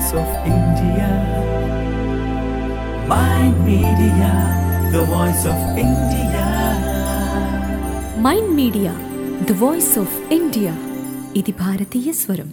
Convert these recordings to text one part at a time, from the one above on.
voice of India. Mind Media, the voice of India. Mind Media the voice of India ఇది భారతీయ స్వరం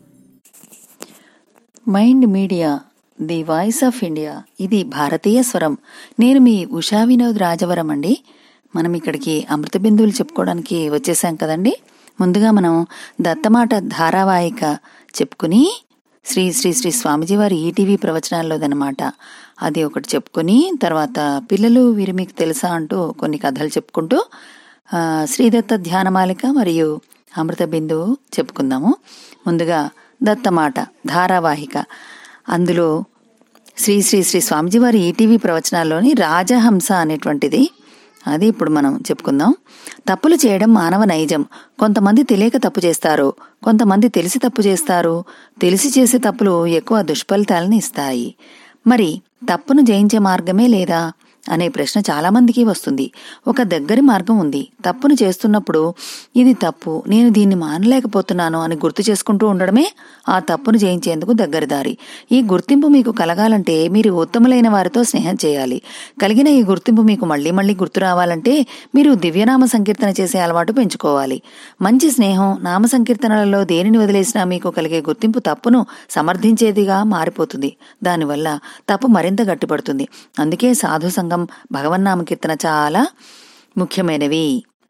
Mind Media the voice of India ఇది భారతీయ స్వరం నేను మీ ఉషా వినోద్ రాజవరం అండి మనం ఇక్కడికి అమృత బిందువులు చెప్పుకోవడానికి వచ్చేసాం కదండి ముందుగా మనం దత్తమాట ధారావాహిక చెప్పుకుని శ్రీ శ్రీ శ్రీ స్వామిజీ వారి ఈటీవీ ప్రవచనాల్లోదనమాట అది ఒకటి చెప్పుకొని తర్వాత పిల్లలు వీరు మీకు తెలుసా అంటూ కొన్ని కథలు చెప్పుకుంటూ ఆ, శ్రీదత్త ధ్యానమాలిక మరియు అమృత బిందువు చెప్పుకుందాము ముందుగా దత్తమాట ధారావాహిక అందులో శ్రీ శ్రీ శ్రీ స్వామిజీ వారి ఈటీవీ ప్రవచనాల్లోని రాజహంస అనేటువంటిది అది ఇప్పుడు మనం చెప్పుకుందాం తప్పులు చేయడం మానవ నైజం కొంతమంది తెలియక తప్పు చేస్తారు కొంతమంది తెలిసి తప్పు చేస్తారు తెలిసి చేసే తప్పులు ఎక్కువ దుష్ఫలితాలను ఇస్తాయి మరి తప్పును జయించే మార్గమే లేదా అనే ప్రశ్న చాలా మందికి వస్తుంది ఒక దగ్గరి మార్గం ఉంది తప్పును చేస్తున్నప్పుడు ఇది తప్పు నేను దీన్ని మానలేకపోతున్నాను అని గుర్తు చేసుకుంటూ ఉండడమే ఆ తప్పును జయించేందుకు దగ్గరి దారి ఈ గుర్తింపు మీకు కలగాలంటే మీరు ఉత్తములైన వారితో స్నేహం చేయాలి కలిగిన ఈ గుర్తింపు మీకు మళ్ళీ మళ్ళీ గుర్తు రావాలంటే మీరు దివ్యనామ సంకీర్తన చేసే అలవాటు పెంచుకోవాలి మంచి స్నేహం నామ సంకీర్తనలలో దేనిని వదిలేసినా మీకు కలిగే గుర్తింపు తప్పును సమర్థించేదిగా మారిపోతుంది దానివల్ల తప్పు మరింత గట్టిపడుతుంది అందుకే సాధు సంఘం భగవన్నామ కీర్తన చాలా ముఖ్యమైనవి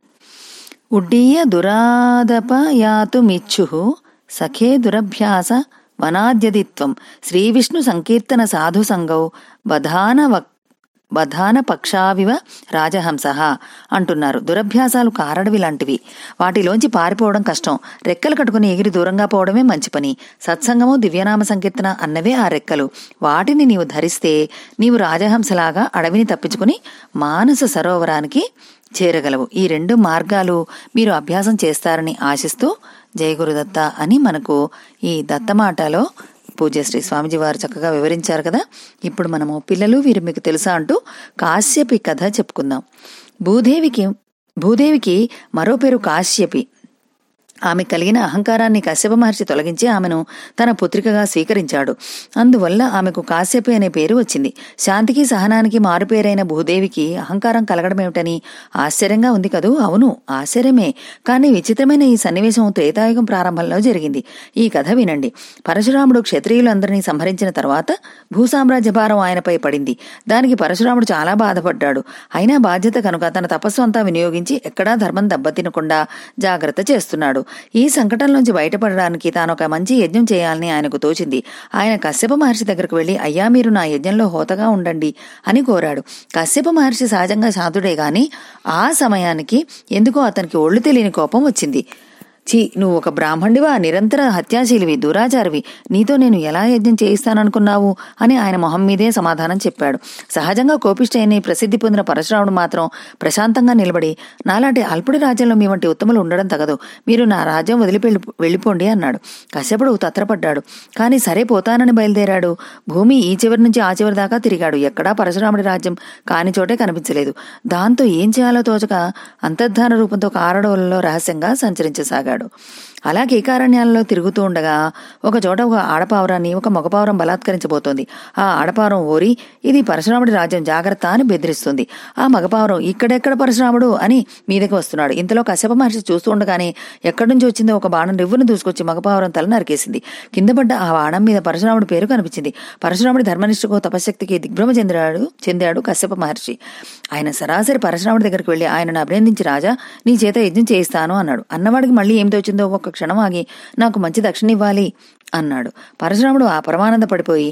ఉడ్డీయ దురాదపయాతుమిచ్చు సఖే దురభ్యాస వనాద్యదిత్వం శ్రీవిష్ణు సంకీర్తన సాధు సంగౌ బధాన వక్ బధాన పక్షావివ రాజహంస అంటున్నారు దురభ్యాసాలు కారడవి లాంటివి వాటిలోంచి పారిపోవడం కష్టం రెక్కలు కట్టుకుని ఎగిరి దూరంగా పోవడమే మంచి పని సత్సంగము దివ్యనామ సంకీర్తన అన్నవే ఆ రెక్కలు వాటిని నీవు ధరిస్తే నీవు రాజహంసలాగా అడవిని తప్పించుకుని మానస సరోవరానికి చేరగలవు ఈ రెండు మార్గాలు మీరు అభ్యాసం చేస్తారని ఆశిస్తూ జయ గురుదత్త అని మనకు ఈ దత్తమాటలో పూజ్య శ్రీ స్వామిజీ వారు చక్కగా వివరించారు కదా ఇప్పుడు మనము పిల్లలు వీరు మీకు తెలుసా అంటూ కాశ్యపి కథ చెప్పుకుందాం భూదేవికి భూదేవికి మరో పేరు కాశ్యపి ఆమె కలిగిన అహంకారాన్ని కశ్యప మహర్షి తొలగించి ఆమెను తన పుత్రికగా స్వీకరించాడు అందువల్ల ఆమెకు కాశ్యపి అనే పేరు వచ్చింది శాంతికి సహనానికి మారుపేరైన భూదేవికి అహంకారం కలగడమేమిటని ఆశ్చర్యంగా ఉంది కదూ అవును ఆశ్చర్యమే కానీ విచిత్రమైన ఈ సన్నివేశం త్రేతాయుగం ప్రారంభంలో జరిగింది ఈ కథ వినండి పరశురాముడు క్షత్రియులందరినీ సంహరించిన తర్వాత భూసామ్రాజ్య భారం ఆయనపై పడింది దానికి పరశురాముడు చాలా బాధపడ్డాడు అయినా బాధ్యత కనుక తన తపస్సు అంతా వినియోగించి ఎక్కడా ధర్మం దెబ్బతినకుండా జాగ్రత్త చేస్తున్నాడు ఈ సంకటం నుంచి బయటపడడానికి తాను ఒక మంచి యజ్ఞం చేయాలని ఆయనకు తోచింది ఆయన కశ్యప మహర్షి దగ్గరకు వెళ్లి అయ్యా మీరు నా యజ్ఞంలో హోతగా ఉండండి అని కోరాడు కశ్యప మహర్షి సహజంగా శాంతుడే గాని ఆ సమయానికి ఎందుకో అతనికి ఒళ్ళు తెలియని కోపం వచ్చింది ఛీ నువ్వు ఒక బ్రాహ్మణుడివా నిరంతర హత్యాశీలివి దురాచారివి నీతో నేను ఎలా యజ్ఞం చేయిస్తాననుకున్నావు అని ఆయన మొహం మీదే సమాధానం చెప్పాడు సహజంగా కోపిష్టైన ప్రసిద్ధి పొందిన పరశురాముడు మాత్రం ప్రశాంతంగా నిలబడి నాలాంటి అల్పుడి రాజ్యంలో మీ వంటి ఉత్తములు ఉండడం తగదు మీరు నా రాజ్యం వదిలిపెళ్ళి వెళ్ళిపోండి అన్నాడు కశ్యపుడు తత్రపడ్డాడు కానీ సరే పోతానని బయలుదేరాడు భూమి ఈ చివరి నుంచి ఆ చివరి దాకా తిరిగాడు ఎక్కడా పరశురాముడి రాజ్యం కాని చోటే కనిపించలేదు దాంతో ఏం చేయాలో తోచక అంతర్ధాన రూపంతో కారడవులలో రహస్యంగా సంచరించసాగాడు అలా కేకారణ్యాలలో తిరుగుతూ ఉండగా ఒక చోట ఒక ఆడపావురాన్ని ఒక మగపావురం బలాత్కరించబోతోంది ఆ ఆడపావురం ఓరి ఇది పరశురాముడి రాజ్యం జాగ్రత్త అని బెదిరిస్తుంది ఆ మగపావురం ఇక్కడెక్కడ పరశురాముడు అని మీదకి వస్తున్నాడు ఇంతలో కశ్యప మహర్షి చూస్తూ ఉండగానే ఎక్కడి నుంచి వచ్చిందో ఒక బాణం రివ్వును దూసుకొచ్చి మగపావురం తల నరికేసింది కింద పడ్డ ఆ బాణం మీద పరశురాముడి పేరు కనిపించింది పరశురాముడి ధర్మనిష్టకు తపశక్తికి దిగ్భ్రమ చెందాడు చెందాడు కశ్యప మహర్షి ఆయన సరాసరి పరశురాముడి దగ్గరికి వెళ్లి ఆయనను అభినందించి రాజా నీ చేత యజ్ఞం చేయిస్తాను అన్నాడు అన్నవాడికి మళ్ళీ ఏం తోచిందో ఒక క్షణం ఆగి నాకు మంచి దక్షిణ ఇవ్వాలి అన్నాడు పరశురాముడు ఆ పరమానంద పడిపోయి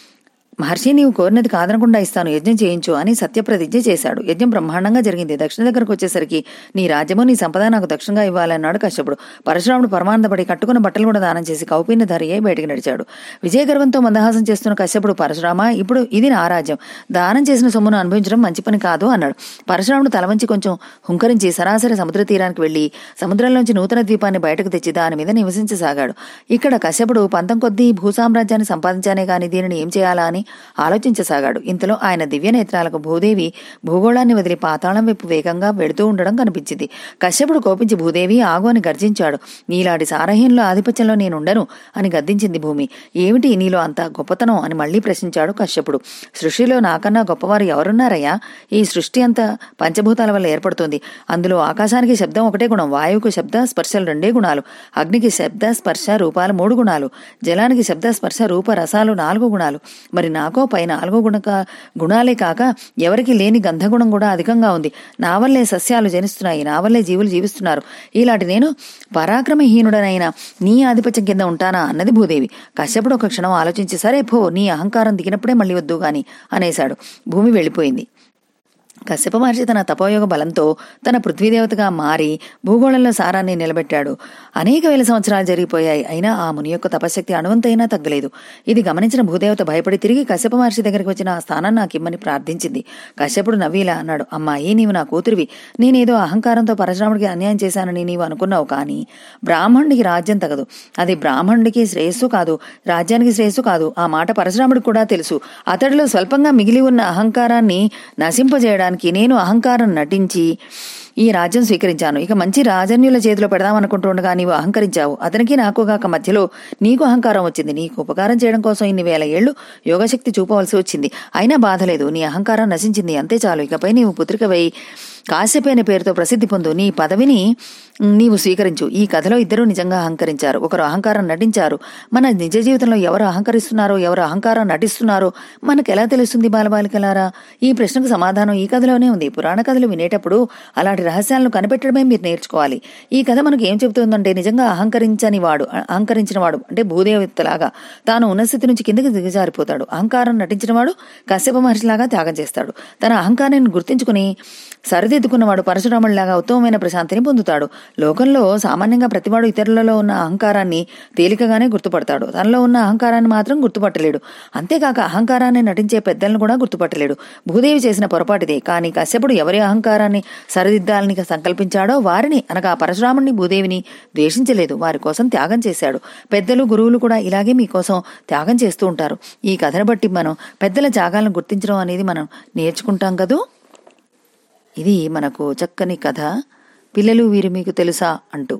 మహర్షి నీవు కోరినది కాదనకుండా ఇస్తాను యజ్ఞం చేయించు అని సత్యప్రతిజ్ఞ చేశాడు యజ్ఞం బ్రహ్మాండంగా జరిగింది దక్షిణ దగ్గరకు వచ్చేసరికి నీ రాజ్యము నీ సంపద నాకు దక్షిణంగా ఇవ్వాలన్నాడు కశ్యపుడు పరశురాముడు పరమానందపడి కట్టుకున్న బట్టలు కూడా దానం చేసి కౌపీన ధరి అయి బయటికి నడిచాడు విజయ గర్వంతో మందహాసం చేస్తున్న కశ్యపుడు పరశురామ ఇప్పుడు ఇది నా రాజ్యం దానం చేసిన సొమ్మును అనుభవించడం మంచి పని కాదు అన్నాడు పరశురాముడు తల వంచి కొంచెం హుంకరించి సరాసరి సముద్ర తీరానికి వెళ్లి సముద్రంలోంచి నూతన ద్వీపాన్ని బయటకు తెచ్చి దాని మీద నివసించసాగాడు ఇక్కడ కశ్యపుడు పంతం కొద్దీ భూసామ్రాజ్యాన్ని సంపాదించానే గాని దీనిని ఏం చేయాలా అని ఆలోచించసాగాడు ఇంతలో ఆయన దివ్య నేత్రాలకు భూదేవి భూగోళాన్ని వదిలి పాతాళం వైపు వేగంగా వెళుతూ ఉండడం కనిపించింది కశ్యపుడు కోపించి భూదేవి ఆగు అని గర్జించాడు నీలాంటి సారహీనుల ఆధిపత్యంలో నేనుండను అని గద్దించింది భూమి ఏమిటి నీలో అంత గొప్పతనం అని మళ్లీ ప్రశ్నించాడు కశ్యపుడు సృష్టిలో నాకన్నా గొప్పవారు ఎవరున్నారయ్యా ఈ సృష్టి అంతా పంచభూతాల వల్ల ఏర్పడుతుంది అందులో ఆకాశానికి శబ్దం ఒకటే గుణం వాయువుకు శబ్ద స్పర్శలు రెండే గుణాలు అగ్నికి శబ్ద స్పర్శ రూపాలు మూడు గుణాలు జలానికి శబ్ద స్పర్శ రూప రసాలు నాలుగు గుణాలు మరి నాకో పై నాలుగు గుణ గుణాలే కాక ఎవరికి లేని గంధగుణం కూడా అధికంగా ఉంది నా వల్లే సస్యాలు జనిస్తున్నాయి నా వల్లే జీవులు జీవిస్తున్నారు ఇలాంటి నేను పరాక్రమహీనుడనైన నీ ఆధిపత్యం కింద ఉంటానా అన్నది భూదేవి కశ్యపుడు ఒక క్షణం ఆలోచించి సరే పో నీ అహంకారం దిగినప్పుడే మళ్ళీ వద్దు గాని అనేశాడు భూమి వెళ్ళిపోయింది కశ్యప మహర్షి తన తపోయోగ బలంతో తన పృథ్వీదేవతగా మారి భూగోళంలో సారాన్ని నిలబెట్టాడు అనేక వేల సంవత్సరాలు జరిగిపోయాయి అయినా ఆ ముని యొక్క తపశక్తి అణువంతైనా తగ్గలేదు ఇది గమనించిన భూదేవత భయపడి తిరిగి కశ్యప మహర్షి దగ్గరికి వచ్చిన ఆ స్థానాన్ని నాకిమ్మని ప్రార్థించింది కశ్యపుడు నవ్విలా అన్నాడు అమ్మాయి నీవు నా కూతురివి నేనేదో అహంకారంతో పరశురాముడికి అన్యాయం చేశానని నీవు అనుకున్నావు కానీ బ్రాహ్మణుడికి రాజ్యం తగదు అది బ్రాహ్మణుడికి శ్రేయస్సు కాదు రాజ్యానికి శ్రేయస్సు కాదు ఆ మాట పరశురాముడికి కూడా తెలుసు అతడిలో స్వల్పంగా మిగిలి ఉన్న అహంకారాన్ని నశింపజేయడానికి నేను అహంకారం నటించి ఈ రాజ్యం స్వీకరించాను ఇక మంచి రాజన్యుల చేతిలో పెడదామనుకుంటుండగా నీవు అహంకరించావు అతనికి నాకు గాక మధ్యలో నీకు అహంకారం వచ్చింది నీకు ఉపకారం చేయడం కోసం ఇన్ని వేల ఏళ్లు యోగశక్తి చూపవలసి వచ్చింది అయినా బాధ లేదు నీ అహంకారం నశించింది అంతే చాలు ఇకపై నీవు పుత్రికవై కాశ్యపి అనే పేరుతో ప్రసిద్ధి పొందు నీ పదవిని నీవు స్వీకరించు ఈ కథలో ఇద్దరూ నిజంగా అహంకరించారు ఒకరు అహంకారం నటించారు మన నిజ జీవితంలో ఎవరు అహంకరిస్తున్నారో ఎవరు అహంకారం నటిస్తున్నారో మనకు ఎలా తెలుస్తుంది బాలబాలికలారా ఈ ప్రశ్నకు సమాధానం ఈ కథలోనే ఉంది పురాణ కథలు వినేటప్పుడు అలాంటి రహస్యాలను కనిపెట్టడమే మీరు నేర్చుకోవాలి ఈ కథ మనకు ఏం చెబుతుందంటే నిజంగా అహంకరించని వాడు అహంకరించిన వాడు అంటే భూదేవతలాగా తాను ఉన్న స్థితి నుంచి కిందకి దిగజారిపోతాడు అహంకారం నటించిన వాడు కశ్యప మహర్షిలాగా త్యాగం చేస్తాడు తన అహంకారాన్ని గుర్తించుకుని సరిదిద్దుకున్నవాడు పరశురాముడిలాగా ఉత్తమమైన ప్రశాంతిని పొందుతాడు లోకంలో సామాన్యంగా ప్రతివాడు ఇతరులలో ఉన్న అహంకారాన్ని తేలికగానే గుర్తుపడతాడు తనలో ఉన్న అహంకారాన్ని మాత్రం గుర్తుపట్టలేడు అంతేకాక అహంకారాన్ని నటించే పెద్దలను కూడా గుర్తుపట్టలేడు భూదేవి చేసిన పొరపాటిదే కానీ కశ్యపుడు ఎవరి అహంకారాన్ని సరిదిద్దాలని సంకల్పించాడో వారిని అనగా పరశురాముడిని భూదేవిని ద్వేషించలేదు వారి కోసం త్యాగం చేశాడు పెద్దలు గురువులు కూడా ఇలాగే మీకోసం త్యాగం చేస్తూ ఉంటారు ఈ కథను బట్టి మనం పెద్దల త్యాగాలను గుర్తించడం అనేది మనం నేర్చుకుంటాం కదూ ఇది మనకు చక్కని కథ పిల్లలు వీరు మీకు తెలుసా అంటూ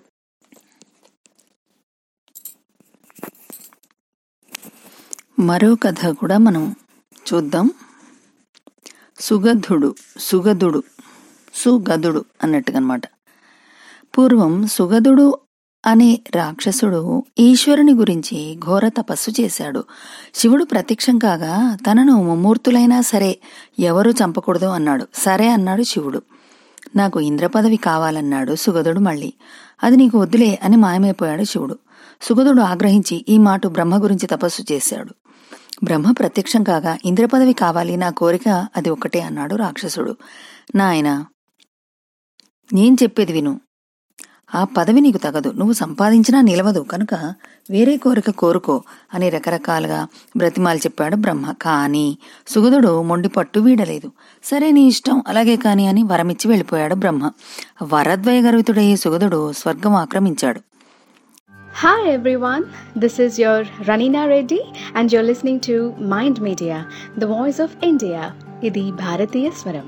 మరో కథ కూడా మనం చూద్దాం సుగధుడు సుగధుడు సుగధుడు అన్నట్టుగా అనమాట పూర్వం సుగధుడు అనే రాక్షసుడు ఈశ్వరుని గురించి ఘోర తపస్సు చేశాడు శివుడు ప్రత్యక్షం కాగా తనను ముమ్మూర్తులైనా సరే ఎవరూ చంపకూడదు అన్నాడు సరే అన్నాడు శివుడు నాకు ఇంద్ర పదవి కావాలన్నాడు సుగదుడు మళ్ళీ అది నీకు వద్దులే అని మాయమైపోయాడు శివుడు సుగదుడు ఆగ్రహించి ఈ మాట బ్రహ్మ గురించి తపస్సు చేశాడు బ్రహ్మ ప్రత్యక్షం కాగా ఇంద్ర పదవి కావాలి నా కోరిక అది ఒక్కటే అన్నాడు రాక్షసుడు నాయనా నేను చెప్పేది విను ఆ పదవి నీకు తగదు నువ్వు సంపాదించినా నిలవదు కనుక వేరే కోరిక కోరుకో అని రకరకాలుగా బ్రతిమాలు చెప్పాడు బ్రహ్మ కాని సుగదుడు మొండి పట్టు వీడలేదు సరే నీ ఇష్టం అలాగే కాని అని వరమిచ్చి వెళ్ళిపోయాడు బ్రహ్మ వరద్వయ గర్వితుడయ్యే సుగదుడు స్వర్గం ఆక్రమించాడు Hi everyone, this is your Ranina Reddy and you're listening to Mind Media, the voice of India. ఇది భారతీయ స్వరం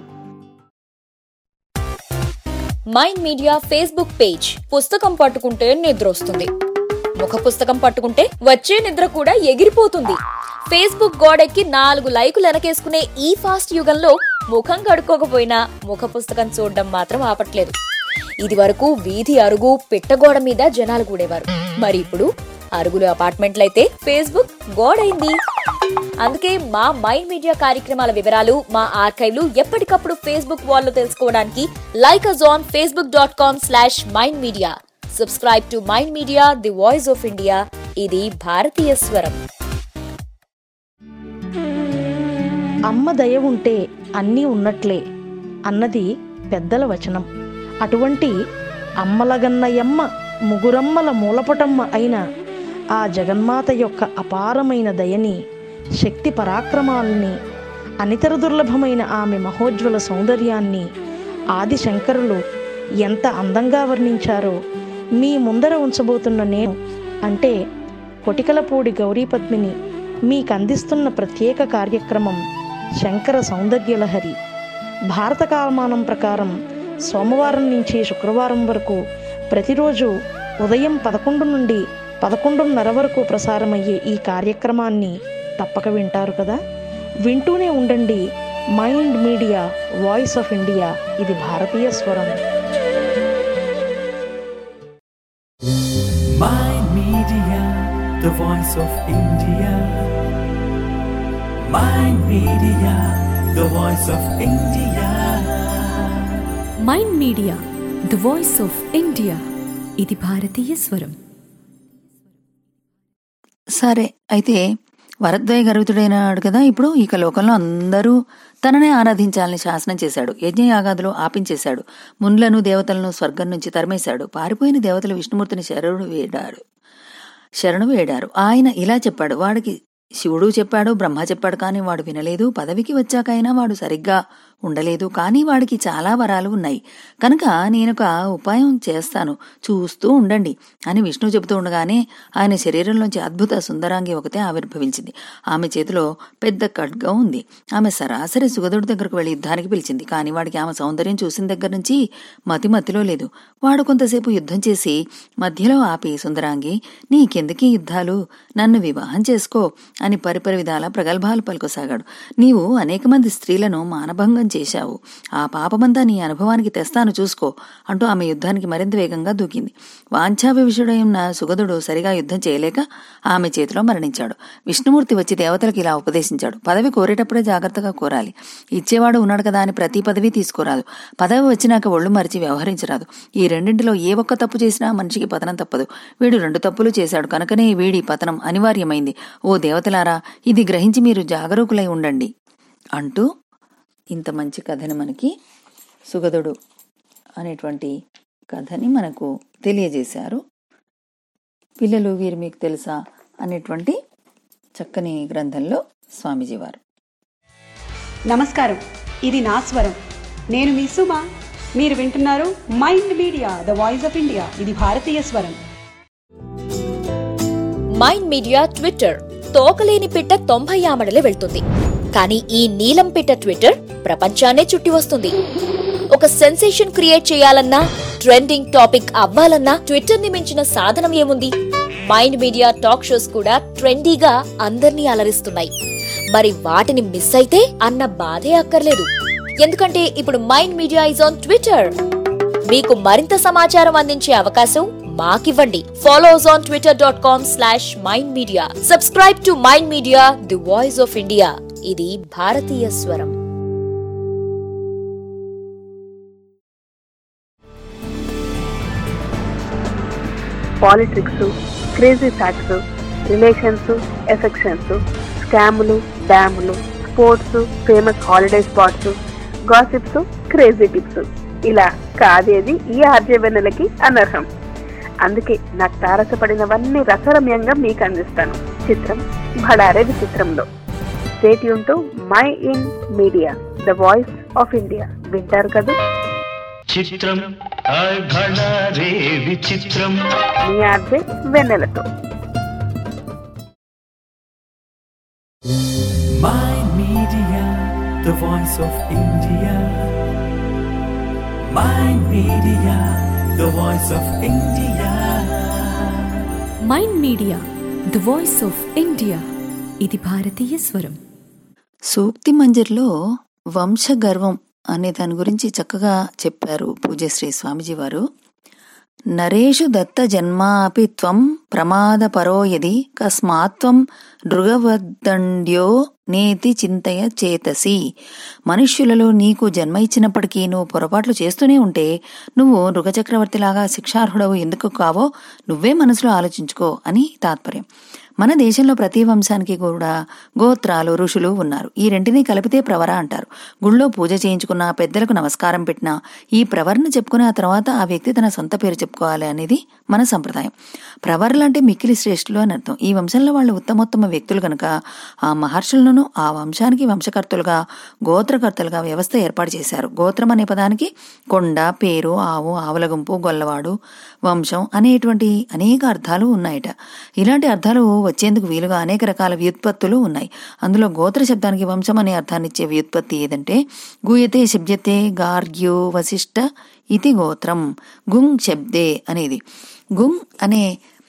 మైండ్ మీడియా ఫేస్బుక్ పేజ్ పుస్తకం పట్టుకుంటే నిద్ర వస్తుంది ముఖ పుస్తకం పట్టుకుంటే వచ్చే నిద్ర కూడా ఎగిరిపోతుంది ఫేస్బుక్ గోడెక్కి నాలుగు లైకులు వెనకేసుకునే ఈ ఫాస్ట్ యుగంలో ముఖం కడుక్కోకపోయినా ముఖ పుస్తకం చూడడం మాత్రం ఆపట్లేదు ఇది వరకు వీధి అరుగు పిట్టగోడ మీద జనాలు కూడేవారు మరి ఇప్పుడు అరుగులు అపార్ట్మెంట్లయితే ఫేస్బుక్ గోడైంది అందుకే మా మైండ్ మీడియా కార్యక్రమాల వివరాలు మా ఆర్కైవ్లు ఎప్పటికప్పుడు ఫేస్బుక్ వాల్లో తెలుసుకోవడానికి like us on Facebook dot com slash Mind Media subscribe to Mind Media the voice of India ఇది భారతీయ స్వరం అమ్మ దయ ఉంటే అన్నీ ఉన్నట్లే అన్నది పెద్దల వచనం అటువంటి అమ్మలగన్నయమ్మ ముగురమ్మల మూలపటమ్మ అయిన ఆ జగన్మాత యొక్క అపారమైన దయని శక్తి పరాక్రమాల్ని అనితర దుర్లభమైన ఆమె మహోజ్వల సౌందర్యాన్ని ఆది శంకరులు ఎంత అందంగా వర్ణించారో మీ ముందర ఉంచబోతున్న నేను అంటే కొటికలపూడి గౌరీ పద్మిని మీకు అందిస్తున్న ప్రత్యేక కార్యక్రమం శంకర సౌందర్యలహరి భారత కాలమానం ప్రకారం సోమవారం నుంచి శుక్రవారం వరకు ప్రతిరోజు ఉదయం పదకొండు నుండి పదకొండున్నర వరకు ప్రసారమయ్యే ఈ కార్యక్రమాన్ని తప్పక వింటారు కదా వింటూనే ఉండండి Mind Media voice of India ఇది భారతీయ స్వరం Mind Media, the voice of India. Mind Media, the voice of India. Mind Media the voice of India ఇది భారతీయ స్వరం సరే అయితే వరద్వయ గర్వితుడైనాడు కదా ఇప్పుడు ఇక లోకంలో అందరూ తననే ఆరాధించాలని శాసనం చేశాడు యజ్ఞయాగాదులు ఆపించేశాడు మున్లను దేవతలను స్వర్గం నుంచి తరిమేశాడు పారిపోయిన దేవతలు విష్ణుమూర్తిని శరణు వేడారు శరణు వేడారు ఆయన ఇలా చెప్పాడు వాడికి శివుడు చెప్పాడు బ్రహ్మ చెప్పాడు కానీ వాడు వినలేదు పదవికి వచ్చాకైనా వాడు సరిగ్గా ఉండలేదు కానీ వాడికి చాలా వరాలు ఉన్నాయి కనుక నేనొక ఉపాయం చేస్తాను చూస్తూ ఉండండి అని విష్ణు చెబుతూ ఉండగానే ఆయన శరీరంలోంచి అద్భుత సుందరాంగి ఒకతే ఆవిర్భవించింది ఆమె చేతిలో పెద్ద ఖడ్గం ఉంది ఆమె సరాసరి సుగదుడి దగ్గరకు వెళ్లి యుద్ధానికి పిలిచింది కానీ వాడికి ఆమె సౌందర్యం చూసిన దగ్గర నుంచి మతి మతిలో లేదు వాడు కొంతసేపు యుద్ధం చేసి మధ్యలో ఆపి సుందరాంగి నీకెందుకీ యుద్ధాలు నన్ను వివాహం చేసుకో అని పరిపరి విధాల ప్రగల్భాలు పలుకోసాగాడు నీవు అనేక మంది స్త్రీలను మానభంగం చేశావు ఆ పాపమంతా నీ అనుభవానికి తెస్తాను చూసుకో అంటూ ఆమె యుద్ధానికి మరింత వేగంగా దూకింది వాంఛాభివిషుడై ఉన్న సుగదుడు సరిగా యుద్ధం చేయలేక ఆమె చేతిలో మరణించాడు విష్ణుమూర్తి వచ్చి దేవతలకు ఇలా ఉపదేశించాడు పదవి కోరేటప్పుడే జాగ్రత్తగా కోరాలి ఇచ్చేవాడు ఉన్నాడు కదా అని ప్రతి పదవి తీసుకోరాదు పదవి వచ్చినాక ఒళ్ళు మరిచి వ్యవహరించరాదు ఈ రెండింటిలో ఏ ఒక్క తప్పు చేసినా మనిషికి పతనం తప్పదు వీడు రెండు తప్పులు చేశాడు కనుకనే వీడి పతనం అనివార్యమైంది ఓ దేవతలారా ఇది గ్రహించి మీరు జాగరూకులై ఉండండి అంటూ ఇంత మంచి కథని మనకి సుగదుడు అనేటువంటి కథని మనకు తెలియజేశారు పిల్లలు వీరు మీకు తెలుసా అనేటువంటి చక్కని గ్రంథంలో స్వామీజీ వారు నమస్కారం ఇది నా స్వరం నేను మీ సుమ మీరు వింటున్నారు Mind Media the voice of India ఇది భారతీయ స్వరం మైండ్ మీడియా ట్విట్టర్ తోకలేని పిట్ట తొంభై ఆమడలే వెళ్తుంది కానీ ఈ నీలం పిట్ట ట్విట్టర్ ప్రపంచాన్నే చుట్టి వస్తుంది ఒక సెన్సేషన్ క్రియేట్ చేయాలన్నా ట్రెండింగ్ టాపిక్ అవ్వాలన్నా ట్విట్టర్ ని మించిన సాధనం ఏముంది మైండ్ మీడియా టాక్ షోస్ కూడా ట్రెండీగా అందర్నీ అలరిస్తున్నాయి మరి వాటిని మిస్ అయితే అన్న బాధే అక్కర్లేదు ఎందుకంటే ఇప్పుడు Mind Media is on Twitter మీకు మరింత సమాచారం అందించే అవకాశం మాకివ్వండి follow us on Twitter dot com slash Mind Media subscribe to Mind Media the voice of India ఇది భారతీయ స్వరం politics crazy facts relations affections స్కాములు డ్యాములు sports famous holiday spots gossips crazy tips ఇలా కాదేది ఈ ఆర్జవెన్నెలకి అనర్హం అందుకే నాకు తారసపడినవన్నీ రసరమ్యంగా మీకు అందిస్తాను చిత్రం భడారే విచిత్రంలో స్టేట్ యూన్ Mind Media the voice of India వింటారు కదా చిత్రం హాయ్ భళా రే విచిత్రం మీ ఆర్జే వెన్నెలతో Mind Media, the voice of India. Mind Media, the voice of India. Mind Media the voice of India ఇది భారతీయ స్వరం సూక్తి మంజర్లో వంశగర్వం అనే దాని గురించి చక్కగా చెప్పారు పూజశ్రీ స్వామిజీ వారు నరేషు దత్త జన్మాపి త్వం ప్రమాదపరో యది కస్మాత్వం నృగవద్దండ్యో నేతి చింతయ చేతసి మనుష్యులలో నీకు జన్మ ఇచ్చినప్పటికీ నువ్వు పొరపాట్లు చేస్తూనే ఉంటే నువ్వు మృగచక్రవర్తిలాగా శిక్షార్హుడవు ఎందుకు కావో నువ్వే మనసులో ఆలోచించుకో అని తాత్పర్యం మన దేశంలో ప్రతి వంశానికి కూడా గోత్రాలు ఋషులు ఉన్నారు ఈ రెంటిని కలిపితే ప్రవర అంటారు గుళ్ళో పూజ చేయించుకున్న పెద్దలకు నమస్కారం పెట్టినా ఈ ప్రవరను చెప్పుకుని ఆ తర్వాత ఆ వ్యక్తి తన సొంత పేరు చెప్పుకోవాలి అనేది మన సంప్రదాయం ప్రవర్లు అంటే మిక్కిలి శ్రేష్ఠులు అని అర్థం ఈ వంశంలో వాళ్ళు ఉత్తమోత్తమ వ్యక్తులు కనుక ఆ మహర్షులను ఆ వంశానికి వంశకర్తలుగా గోత్రకర్తలుగా వ్యవస్థ ఏర్పాటు చేశారు గోత్రం అనే పదానికి కొండ పేరు ఆవు ఆవుల గుంపు గొల్లవాడు వంశం అనేటువంటి అనేక అర్థాలు ఉన్నాయట ఇలాంటి అర్థాలు వచ్చేందుకు వీలుగా అనేక రకాల వ్యుత్పత్తులు ఉన్నాయి అందులో గోత్ర శబ్దానికి వంశం అనే అర్థాన్నిచ్చే వ్యుత్పత్తి ఏదంటే గూయతే శబ్దతే గార్గ్యో వశిష్ట ఇది గోత్రం గుంగ్ శబ్దే అనేది గుంగ్ అనే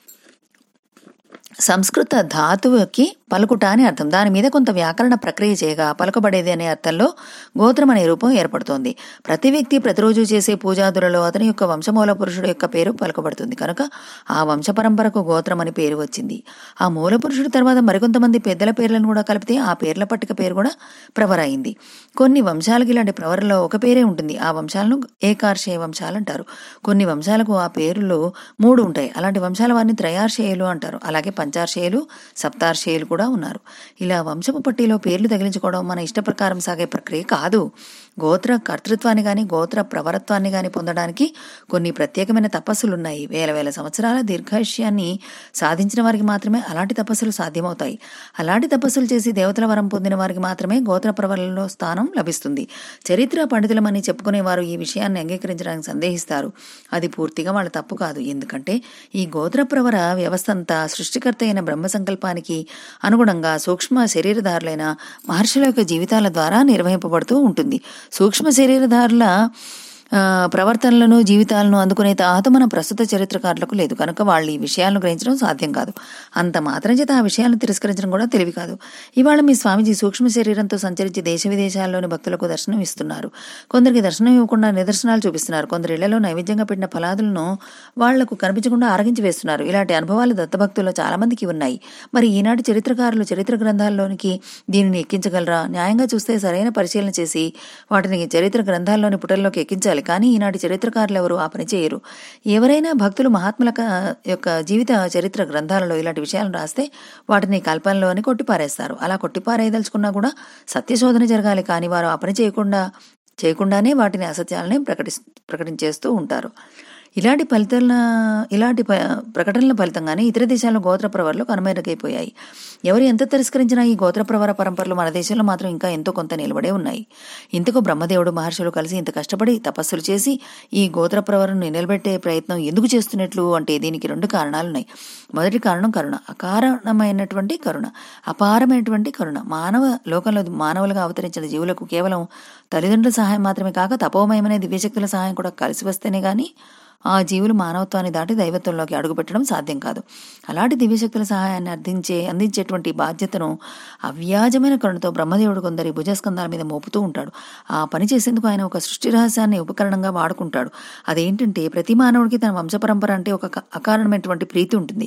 సంస్కృత ధాతువుకి పలుకుట అని అర్థం దాని మీద కొంత వ్యాకరణ ప్రక్రియ చేయగా పలకబడేది అనే అర్థంలో గోత్రం అనే రూపం ఏర్పడుతోంది ప్రతి వ్యక్తి ప్రతిరోజు చేసే పూజాదులలో అతని యొక్క వంశమూల పురుషుడు యొక్క పేరు పలకబడుతుంది కనుక ఆ వంశ పరంపరకు గోత్రం అని పేరు వచ్చింది ఆ మూల పురుషుడు తర్వాత మరికొంతమంది పెద్దల పేర్లను కూడా కలిపితే ఆ పేర్ల పట్టిక పేరు కూడా ప్రవర అయింది కొన్ని వంశాలకి ఇలాంటి ప్రవరలో ఒక పేరే ఉంటుంది ఆ వంశాలను ఏకార్షేయ వంశాలు అంటారు కొన్ని వంశాలకు ఆ పేర్లు మూడు ఉంటాయి అలాంటి వంశాల వారిని త్రయార్షేయులు అంటారు అలాగే పంచార్షేయులు సప్తార్షేయులు కూడా ఉన్నారు ఇలా వంశపు పట్టీలో పేర్లు తగిలించుకోవడం మన ఇష్ట ప్రకారం సాగే ప్రక్రియ కాదు గోత్ర కర్తృత్వాన్ని గాని గోత్ర ప్రవరత్వాన్ని గాని పొందడానికి కొన్ని ప్రత్యేకమైన తపస్సులు ఉన్నాయి వేల వేల సంవత్సరాల దీర్ఘాయుష్యాన్ని సాధించిన వారికి మాత్రమే అలాంటి తపస్సులు సాధ్యమవుతాయి అలాంటి తపస్సులు చేసి దేవతల వరం పొందిన వారికి మాత్రమే గోత్ర ప్రవరలలో స్థానం లభిస్తుంది చరిత్ర పండితులమని చెప్పుకునేవారు ఈ విషయాన్ని అంగీకరించడానికి సందేహిస్తారు అది పూర్తిగా వాళ్ళ తప్పు కాదు ఎందుకంటే ఈ గోత్ర ప్రవర వ్యవస్థ అంతా సృష్టికర్త అయిన బ్రహ్మ సంకల్పానికి అనుగుణంగా సూక్ష్మ శరీరధారులైన మహర్షుల యొక్క జీవితాల ద్వారా నిర్వహింపబడుతూ ఉంటుంది సూక్ష్మ శరీరధారుల ఆ, ప్రవర్తనలను జీవితాలను అందుకునే తాహత మన ప్రస్తుత చరిత్రకారులకు లేదు కనుక వాళ్ళు ఈ విషయాలను గ్రహించడం సాధ్యం కాదు అంత మాత్రం చేత ఆ విషయాలను తిరస్కరించడం కూడా తెలివి కాదు ఇవాళ మీ స్వామీజీ సూక్ష్మ శరీరంతో సంచరించి దేశ విదేశాల్లోని భక్తులకు దర్శనం ఇస్తున్నారు కొందరికి దర్శనం ఇవ్వకుండా నిదర్శనాలు చూపిస్తున్నారు కొందరు ఇళ్లలో నైవేద్యంగా పెట్టిన ఫలాదులను వాళ్లకు కనిపించకుండా ఆరగించి వేస్తున్నారు ఇలాంటి అనుభవాలు దత్తభక్తుల్లో చాలా మందికి ఉన్నాయి మరి ఈనాటి చరిత్రకారులు చరిత్ర గ్రంథాల్లోనికి దీనిని ఎక్కించగలరా న్యాయంగా చూస్తే సరైన పరిశీలన చేసి వాటిని చరిత్ర గ్రంథాల్లోని పుటల్లోకి ఎక్కించాలి కానీ ఈనాటి చరిత్రకారులు ఎవరు ఆ పని చేయరు ఎవరైనా భక్తులు మహాత్ముల క- యొక్క జీవిత చరిత్ర గ్రంథాలలో ఇలాంటి విషయాలను రాస్తే వాటిని కల్పనలోని కొట్టిపారేస్తారు అలా కొట్టిపారేయదలుచుకున్నా కూడా సత్యశోధన జరగాలి కానీ వారు ఆ పని చేయకుండా చేయకుండానే వాటిని అసత్యాలని ప్రకటి ప్రకటించేస్తూ ఉంటారు ఇలాంటి ఫలితాల ఇలాంటి ప- ప్రకటనల ఫలితంగానే ఇతర దేశాల్లో గోత్ర ప్రవరలు కనుమరుగైపోయాయి ఎవరు ఎంత తిరస్కరించినా ఈ గోత్ర ప్రవర పరంపరలు మన దేశంలో మాత్రం ఇంకా ఎంతో కొంత నిలబడే ఉన్నాయి ఇంతకు బ్రహ్మదేవుడు మహర్షులు కలిసి ఇంత కష్టపడి తపస్సులు చేసి ఈ గోత్ర ప్రవరను నిలబెట్టే ప్రయత్నం ఎందుకు చేస్తున్నట్లు అంటే దీనికి రెండు కారణాలున్నాయి మొదటి కారణం కరుణ అకారణమైనటువంటి కరుణ అపారమైనటువంటి కరుణ మానవ లోకంలో మానవులుగా అవతరించిన జీవులకు కేవలం తల్లిదండ్రుల సహాయం మాత్రమే కాక తపోమయమైన దివ్యశక్తుల సహాయం కూడా కలిసి వస్తేనే గాని ఆ జీవులు మానవత్వాన్ని దాటి దైవత్వంలోకి అడుగుపెట్టడం సాధ్యం కాదు అలాంటి దివ్యశక్తుల సహాయాన్ని అందించే అందించేటువంటి బాధ్యతను అవ్యాజమైన కరుణతో బ్రహ్మదేవుడు కొందరి భుజస్కంధాల మీద మోపుతూ ఉంటాడు ఆ పని చేసేందుకు ఆయన ఒక సృష్టి రహస్యాన్ని ఉపకరణంగా వాడుకుంటాడు అదేంటంటే ప్రతి మానవుడికి తన వంశపరంపర అంటే ఒక క- అకారణమైనటువంటి ప్రీతి ఉంటుంది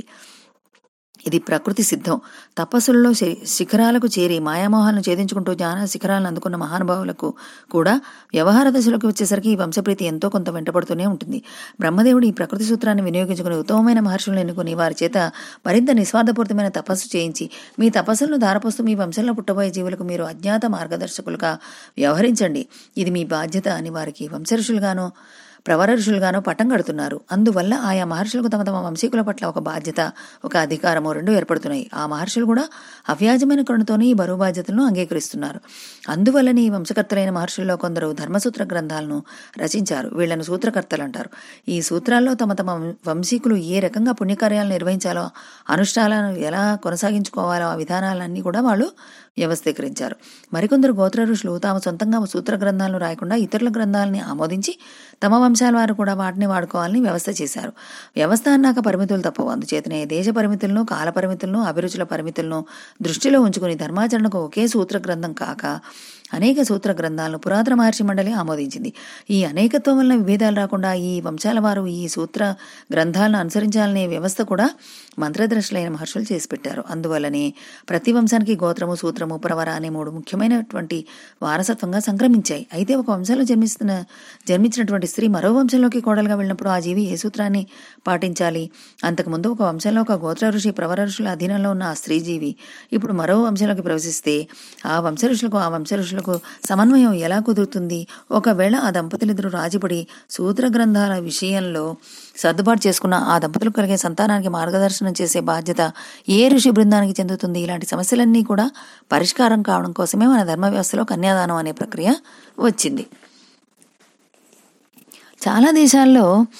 ఇది ప్రకృతి సిద్ధం తపస్సులలో శి- శిఖరాలకు చేరి మాయామోహాలను ఛేదించుకుంటూ జ్ఞాన శిఖరాలను అందుకున్న మహానుభావులకు కూడా వ్యవహార దశలోకి వచ్చేసరికి ఈ వంశప్రీతి ఎంతో కొంత వెంటబడుతూనే ఉంటుంది బ్రహ్మదేవుడు ఈ ప్రకృతి సూత్రాన్ని వినియోగించుకుని ఉత్తమమైన మహర్షులను ఎన్నుకుని వారి చేత మరింత నిస్వార్థపూరితమైన తపస్సు చేయించి మీ తపస్సులను ధారపోస్తూ మీ వంశంలో పుట్టబోయే జీవులకు మీరు అజ్ఞాత మార్గదర్శకులుగా వ్యవహరించండి ఇది మీ బాధ్యత అని వారికి వంశఋషులుగానో ప్రవర ఋషులుగానో పట్టం కడుతున్నారు అందువల్ల ఆయా మహర్షులకు తమ తమ వంశీకుల పట్ల ఒక బాధ్యత ఒక అధికారము రెండు ఏర్పడుతున్నాయి ఆ మహర్షులు కూడా అవ్యాజమైన కరుణతోనే ఈ బరువు బాధ్యతలను అంగీకరిస్తున్నారు అందువల్లనే ఈ వంశకర్తలైన మహర్షుల్లో కొందరు ధర్మసూత్ర గ్రంథాలను రచించారు వీళ్లను సూత్రకర్తలు అంటారు ఈ సూత్రాల్లో తమ తమ వంశీకులు ఏ రకంగా పుణ్యకార్యాలను నిర్వహించాలో అనుష్ఠానాలను ఎలా కొనసాగించుకోవాలో ఆ విధానాలన్నీ కూడా వాళ్ళు వ్యవస్థీకరించారు మరికొందరు గోత్ర ఋషులు తాము సొంతంగా సూత్ర గ్రంథాలను రాయకుండా ఇతరుల గ్రంథాలని ఆమోదించి తమ వంశాల వారు కూడా వాటిని వాడుకోవాలని వ్యవస్థ చేశారు వ్యవస్థ అన్నాక పరిమితులు తప్పవు అందుచేతనే దేశ పరిమితులను కాల పరిమితులను అభిరుచుల పరిమితులను దృష్టిలో ఉంచుకుని ధర్మాచరణకు ఒకే సూత్ర గ్రంథం కాక అనేక సూత్ర గ్రంథాలను పురాతన మహర్షి మండలి ఆమోదించింది ఈ అనేకత్వం వలన విభేదాలు రాకుండా ఈ వంశాల వారు ఈ సూత్ర గ్రంథాలను అనుసరించాలనే వ్యవస్థ కూడా మంత్రద్రష్టులైన మహర్షులు చేసి పెట్టారు అందువల్లనే ప్రతి వంశానికి గోత్రము సూత్రము ప్రవర అనే మూడు ముఖ్యమైనటువంటి వారసత్వంగా సంక్రమించాయి అయితే ఒక వంశంలో జన్మిస్తున్న జన్మించినటువంటి స్త్రీ మరో వంశంలోకి కోడలుగా వెళ్ళినప్పుడు ఆ జీవి ఏ సూత్రాన్ని పాటించాలి అంతకుముందు ఒక వంశంలో ఒక గోత్ర ఋషి ప్రవర ఋషుల అధీనంలో ఉన్న ఆ స్త్రీ జీవి ఇప్పుడు మరో వంశంలోకి ప్రవేశిస్తే ఆ వంశ ఋషులకు ఆ వంశ ఋషులకు సమన్వయం ఎలా కుదురుతుంది ఒకవేళ ఆ దంపతులిద్దరూ రాజీపడి సూత్ర గ్రంథాల విషయంలో సర్దుబాటు చేసుకున్న ఆ దంపతులకు కలిగే సంతానానికి మార్గదర్శనం చేసే బాధ్యత ఏ ఋషి బృందానికి చెందుతుంది ఇలాంటి సమస్యలన్నీ కూడా పరిష్కారం కావడం కోసమే మన ధర్మ వ్యవస్థలో కన్యాదానం అనే ప్రక్రియ వచ్చింది చాలా దేశాల్లో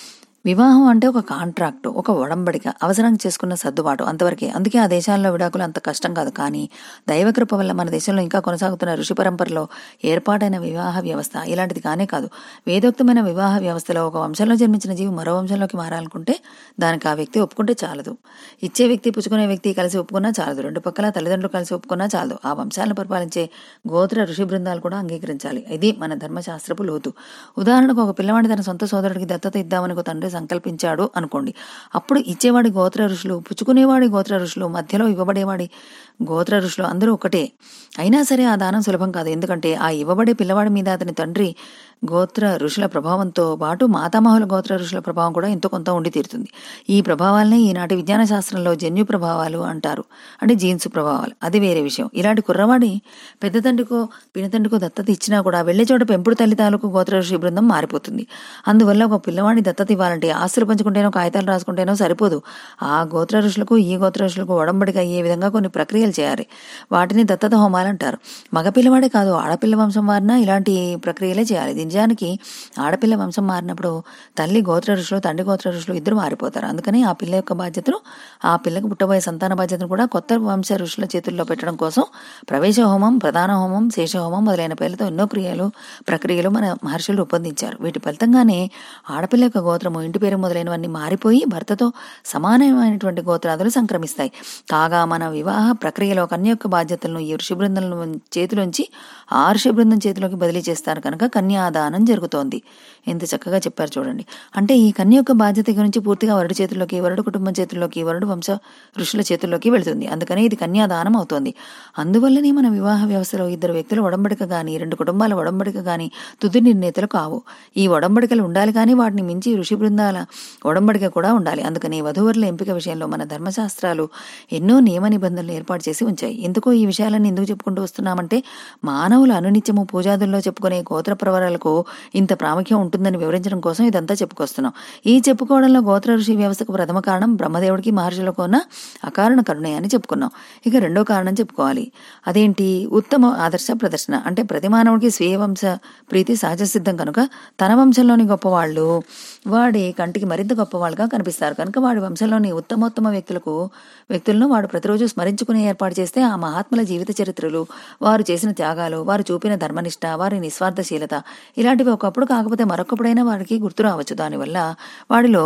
వివాహం అంటే ఒక కాంట్రాక్ట్ ఒక ఒడంబడిక అవసరానికి చేసుకున్న సర్దుబాటు అంతవరకే అందుకే ఆ దేశాల్లో విడాకులు అంత కష్టం కాదు కానీ దైవకృప వల్ల మన దేశంలో ఇంకా కొనసాగుతున్న ఋషి పరంపరలో ఏర్పాటైన వివాహ వ్యవస్థ ఇలాంటిది కానే కాదు వేదోక్తమైన వివాహ వ్యవస్థలో ఒక వంశంలో జన్మించిన జీవి మరో వంశంలోకి మారాలనుకుంటే దానికి ఆ వ్యక్తి ఒప్పుకుంటే చాలదు ఇచ్చే వ్యక్తి పుచ్చుకునే వ్యక్తి కలిసి ఒప్పుకున్నా చాలదు రెండు పక్కల తల్లిదండ్రులు కలిసి ఒప్పుకున్నా చాలదు ఆ వంశాలను పరిపాలించే గోత్ర ఋషి బృందాలు కూడా అంగీకరించాలి ఇది మన ధర్మశాస్త్రపు లోతు ఉదాహరణకు ఒక పిల్లవాడి తన సొంత సోదరుడికి దత్తత ఇద్దామని ఒక తండ్రి సంకల్పించాడు అనుకోండి అప్పుడు ఇచ్చేవాడి గోత్ర ఋషులు పుచ్చుకునేవాడి గోత్ర ఋషులు మధ్యలో ఇవ్వబడేవాడి గోత్ర ఋషులు అందరూ ఒకటే అయినా సరే ఆ దానం సులభం కాదు ఎందుకంటే ఆ ఇవ్వబడే పిల్లవాడి మీద అతని తండ్రి గోత్ర ఋషుల ప్రభావంతో పాటు మాతామహుల గోత్ర ఋషుల ప్రభావం కూడా ఎంతో కొంత ఉండి తీరుతుంది ఈ ప్రభావాలనే ఈనాటి విజ్ఞాన శాస్త్రంలో జన్యు ప్రభావాలు అంటారు అంటే జీన్స్ ప్రభావాలు అది వేరే విషయం ఇలాంటి కుర్రవాడి పెద్ద తండ్రికో పినతండ్రికో దత్తత ఇచ్చినా కూడా వెళ్లే చోట పెంపుడు తల్లి తాలూకు గోత్ర ఋషి బృందం మారిపోతుంది అందువల్ల ఒక పిల్లవాడిని దత్తత ఇవ్వాలంటే ఆస్తులు పంచుకుంటేనో కాగితాలు రాసుకుంటేనో సరిపోదు ఆ గోత్ర ఋషులకు ఈ గోత్ర ఋషులకు ఒడంబడిగా అయ్యే విధంగా కొన్ని ప్రక్రియలు చేయాలి వాటిని దత్తత హోమాలు అంటారు మగ పిల్లవాడే కాదు ఆడపిల్ల వంశం వారినా ఇలాంటి ప్రక్రియలే చేయాలి నిజానికి ఆడపిల్ల వంశం మారినప్పుడు తల్లి గోత్ర ఋషులు తండ్రి గోత్ర ఋషులు ఇద్దరు మారిపోతారు అందుకని ఆ పిల్ల యొక్క బాధ్యతను ఆ పిల్లకు పుట్టబోయే సంతాన బాధ్యతను కూడా కొత్త వంశ ఋషుల చేతుల్లో పెట్టడం కోసం ప్రవేశ హోమం ప్రధాన హోమం శేష హోమం మొదలైన పేర్లతో ఎన్నో క్రియలు ప్రక్రియలు మన మహర్షులు రూపొందించారు వీటి ఫలితంగానే ఆడపిల్ల యొక్క గోత్రము ఇంటి పేరు మొదలైనవన్నీ మారిపోయి భర్తతో సమానమైనటువంటి గోత్రాదులు సంక్రమిస్తాయి కాగా మన వివాహ ప్రక్రియలో కన్య యొక్క బాధ్యతలను ఈ ఋషి బృందాలను చేతిలోంచి ఆ ఋషి బృందం చేతిలోకి బదిలీ చేస్తారు కనుక కన్యాదానం జరుగుతోంది ఎంత చక్కగా చెప్పారు చూడండి అంటే ఈ కన్య యొక్క బాధ్యత గురించి పూర్తిగా వరుడు చేతుల్లోకి వరుడు కుటుంబం చేతుల్లోకి వరుడు వంశ ఋషుల చేతుల్లోకి వెళుతుంది అందుకనే ఇది కన్యాదానం అవుతోంది అందువల్లనే మన వివాహ వ్యవస్థలో ఇద్దరు వ్యక్తుల ఒడంబడిక గాని రెండు కుటుంబాల ఒడంబడిక గాని తుది నిర్ణేతలు కావు ఈ ఒడంబడికలు ఉండాలి కానీ వాటిని మించి ఋషి బృందాల ఒడంబడిక కూడా ఉండాలి అందుకని వధువరుల ఎంపిక విషయంలో మన ధర్మశాస్త్రాలు ఎన్నో నియమ నిబంధనలు ఏర్పాటు చేసి ఉంచాయి ఎందుకో ఈ విషయాలన్నీ ఎందుకు చెప్పుకుంటూ వస్తున్నామంటే మానవులు అనునిత్యము పూజాదుల్లో చెప్పుకునే గోత్ర ప్రవరాలకు ఇంత ప్రాముఖ్యం ఉంటుందని వివరించడం కోసం ఇదంతా చెప్పుకొస్తున్నాం ఈ చెప్పుకోవడంలో గోత్ర ఋషి వ్యవస్థకు ప్రథమ కారణం బ్రహ్మదేవుడికి మహర్షులకు ఉన్న అకారణ కరుణే అని చెప్పుకున్నాం ఇక రెండో కారణం చెప్పుకోవాలి అదేంటి ఉత్తమ ఆదర్శ ప్రదర్శన అంటే ప్రతి మానవుడికి స్వీయ వంశ ప్రీతి సహజ సిద్ధం కనుక తన వంశంలోని గొప్పవాళ్ళు వాడి కంటికి మరింత గొప్పవాళ్ళుగా కనిపిస్తారు కనుక వాడి వంశంలోని ఉత్తమోత్తమ వ్యక్తులకు వ్యక్తులను వాడు ప్రతిరోజు స్మరించుకునే ఏర్పాటు చేస్తే ఆ మహాత్ముల జీవిత చరిత్రలు వారు చేసిన త్యాగాలు వారు చూపిన ధర్మనిష్ట వారి నిస్వార్థశీలత ఇలాంటివి ఒకప్పుడు కాకపోతే మరొకప్పుడైనా వాడికి గుర్తు రావచ్చు దానివల్ల వాడిలో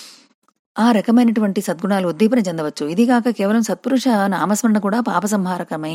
ఆ రకమైనటువంటి సద్గుణాలు ఉద్దీపన చెందవచ్చు ఇది కాక కేవలం సత్పురుష నామస్మరణ కూడా పాప సంహారకమే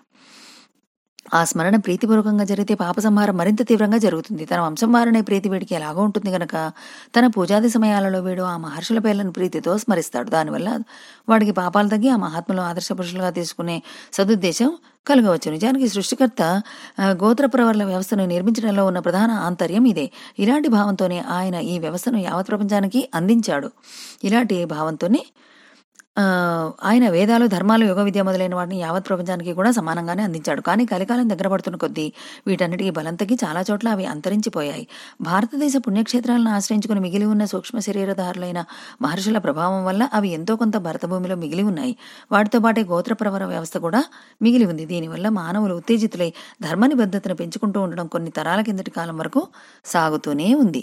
ఆ స్మరణ ప్రీతిపూర్వకంగా జరిగితే పాప సంహారం మరింత తీవ్రంగా జరుగుతుంది తన వంశం వారనే ప్రీతి వీడికి ఎలాగో ఉంటుంది గనక తన పూజాది సమయాలలో వీడు ఆ మహర్షుల పేర్లను ప్రీతితో స్మరిస్తాడు దానివల్ల వాడికి పాపాలు తగ్గి ఆ మహాత్ములు ఆదర్శ పురుషులుగా తీసుకునే సదుద్దేశం కలగవచ్చు నిజానికి సృష్టికర్త ఆ, గోత్ర ప్రవర్ల వ్యవస్థను నిర్మించడంలో ఉన్న ప్రధాన ఆంతర్యం ఇదే ఇలాంటి భావంతోనే ఆయన ఈ వ్యవస్థను యావత్ ప్రపంచానికి అందించాడు ఇలాంటి భావంతోనే ఆ, ఆయన వేదాలు ధర్మాలు యోగ విద్య మొదలైన వాటిని యావత్ ప్రపంచానికి కూడా సమానంగానే అందించాడు కానీ కలికాలం దగ్గర పడుతున్న కొద్దీ వీటన్నిటికీ బలం తగ్గి చాలా చోట్ల అవి అంతరించిపోయాయి భారతదేశ పుణ్యక్షేత్రాలను ఆశ్రయించుకుని మిగిలి ఉన్న సూక్ష్మ శరీరధారులైన మహర్షుల ప్రభావం వల్ల అవి ఎంతో కొంత భరతభూమిలో మిగిలి ఉన్నాయి వాటితో పాటే గోత్ర ప్రవర వ్యవస్థ కూడా మిగిలి ఉంది దీనివల్ల మానవులు ఉత్తేజితులై ధర్మ నిబద్ధతను పెంచుకుంటూ ఉండడం కొన్ని తరాల కిందటి కాలం వరకు సాగుతూనే ఉంది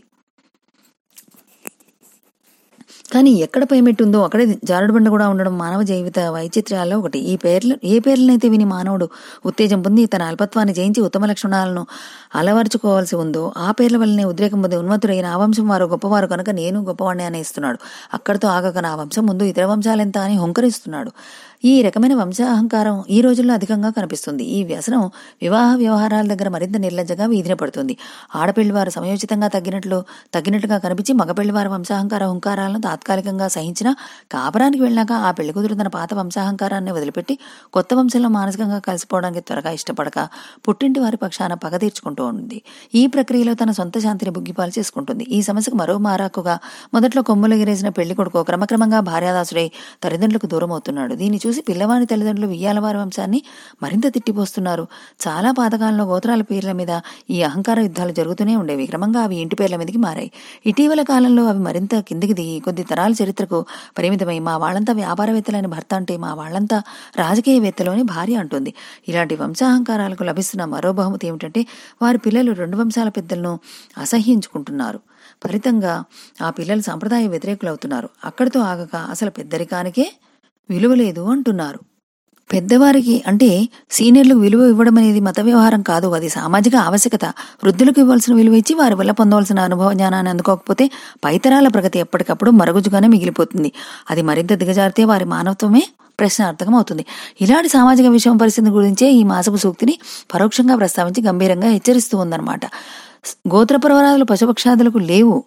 కానీ ఎక్కడ పైమెట్టు ఉందో అక్కడే జారుడు బండ కూడా ఉండడం మానవ జీవిత వైచిత్ర్యాల్లో ఒకటి ఈ పేర్లు ఏ పేర్లనైతే విని మానవుడు ఉత్తేజం పొంది తన అల్పత్వాన్ని జయించి ఉత్తమ లక్షణాలను అలవర్చుకోవాల్సి ఉందో ఆ పేర్ల వల్లనే ఉద్రేకం పొంది ఉన్మత్తుడైన ఆ వంశం వారు గొప్పవారు కనుక నేను గొప్పవాడిని అనేస్తున్నాడు అక్కడితో ఆగక నా వంశం ముందు ఇతర వంశాలెంత అని హుంకరిస్తున్నాడు ఈ రకమైన వంశాహంకారం ఈ రోజుల్లో అధికంగా కనిపిస్తుంది ఈ వ్యసనం వివాహ వ్యవహారాల దగ్గర మరింత నిర్లజ్జగా వీధిన పడుతుంది ఆడపిల్లివారు సమయోచితంగా తగ్గినట్లు తగ్గినట్టుగా కనిపించి మగపిల్లివారి వంశాహంకార హుంకారాలను తాత్కాలికంగా సహించిన కాపురానికి వెళ్ళాక ఆ పెళ్లి కూతురు తన పాత వంశాహంకారాన్ని వదిలిపెట్టి కొత్త వంశంలో మానసికంగా కలిసిపోవడానికి త్వరగా ఇష్టపడక పుట్టింటి వారి పక్షాన పగ తీర్చుకుంటూ ఉంది ఈ ప్రక్రియలో తన సొంత శాంతిని బుగ్గిపాలు చేసుకుంటుంది ఈ సమస్యకు మరో మారాకుగా మొదట్లో కొమ్ములు ఎగిరేసిన పెళ్లి కొడుకు క్రమక్రమంగా భార్యాదాసుడై తల్లిదండ్రులకు దూరం అవుతున్నాడు దీన్ని చూసి చూసి పిల్లవాడి తల్లిదండ్రులు వియ్యాలవారి వంశాన్ని మరింత తిట్టిపోస్తున్నారు చాలా పాతకాలంలో గోత్రాల పేర్ల మీద ఈ అహంకార యుద్ధాలు జరుగుతూనే ఉండేవి క్రమంగా అవి ఇంటి పేర్ల మీదకి మారాయి ఇటీవల కాలంలో అవి మరింత కిందికి దిగి కొద్ది తరాల చరిత్రకు పరిమితమై మా వాళ్ళంతా వ్యాపారవేత్తలని భర్త అంటే మా వాళ్ళంతా రాజకీయవేత్తలోని భార్య అంటుంది ఇలాంటి వంశాహంకారాలకు లభిస్తున్న మరో బహుమతి ఏమిటంటే వారి పిల్లలు రెండు వంశాల పెద్దలను అసహ్యించుకుంటున్నారు ఫలితంగా ఆ పిల్లలు సాంప్రదాయ వ్యతిరేకులవుతున్నారు అక్కడితో ఆగక అసలు పెద్దరికానికే విలువ లేదు అంటున్నారు పెద్దవారికి అంటే సీనియర్లకు విలువ ఇవ్వడం అనేది మత వ్యవహారం కాదు అది సామాజిక ఆవశ్యకత వృద్ధులకు ఇవ్వాల్సిన విలువ ఇచ్చి వారి వల్ల పొందవలసిన అనుభవ జ్ఞానాన్ని అందుకోకపోతే పైతరాల ప్రగతి ఎప్పటికప్పుడు మరుగుజుగానే మిగిలిపోతుంది అది మరింత దిగజారితే వారి మానవత్వమే ప్రశ్నార్థకం అవుతుంది ఇలాంటి సామాజిక విషయం పరిస్థితి గురించే ఈ మాసపు సూక్తిని పరోక్షంగా ప్రస్తావించి గంభీరంగా హెచ్చరిస్తూ ఉందన్నమాట గోత్రపరవరాదులు పశుపక్షాదులకు లేవు